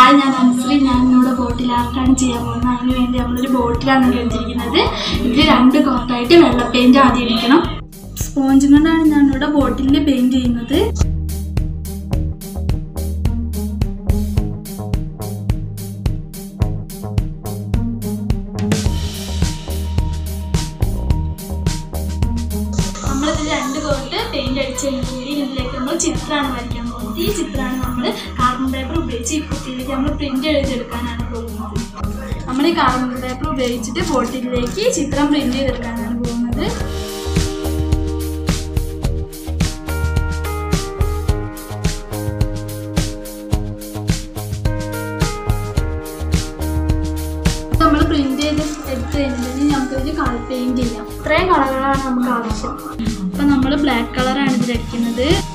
hi ഞാൻ അനുശ്രീ ഞാൻ ഇന്നിവിടെ ബോട്ടിൽ ആർട്ടാണ് ചെയ്യാൻ പോകുന്നത് അതിന് വേണ്ടി നമ്മളൊരു ബോട്ടിലാണ് എടുത്തിരിക്കുന്നത് ഇതിൽ രണ്ട് കോട്ടായിട്ട് വെള്ള പെയിന്റ് ആദ്യം അടിക്കണം സ്പോഞ്ചും കൊണ്ടാണ് ഞാൻ ഇവിടെ ബോട്ടിലിൽ പെയിന്റ് ചെയ്യുന്നത് നമ്മളിതിൽ രണ്ട് കോട്ട് പെയിന്റ് അടിച്ച് കഴിഞ്ഞാൽ ഇതിലേക്ക് നമ്മൾ ചിത്രമാണ് വരയ്ക്കാൻ പോകുന്നത് ഈ ചിത്രമാണ് നമ്മൾ കാർബൺ പേപ്പർ ഉപയോഗിച്ച് ഈ കുട്ടിയിലേക്ക് നമ്മൾ പ്രിന്റ് എഴുതിയെടുക്കാനാണ് പോകുന്നത് നമ്മൾ ഈ കാർബൺ പേപ്പർ ഉപയോഗിച്ചിട്ട് ബോട്ടിലേക്ക് ചിത്രം പ്രിന്റ് ചെയ്തെടുക്കാനാണ് പോകുന്നത് നമ്മൾ പ്രിന്റ് ചെയ്ത് എടുത്ത് കഴിഞ്ഞിട്ടുണ്ടെങ്കിൽ നമുക്ക് ഇതിൽ കളർ പെയിന്റ് ചെയ്യാം ഇത്രയും കളറുകളാണ് നമുക്ക് ആവശ്യം അപ്പം നമ്മൾ ബ്ലാക്ക് കളറാണ് ഇതിൽ അടിക്കുന്നത്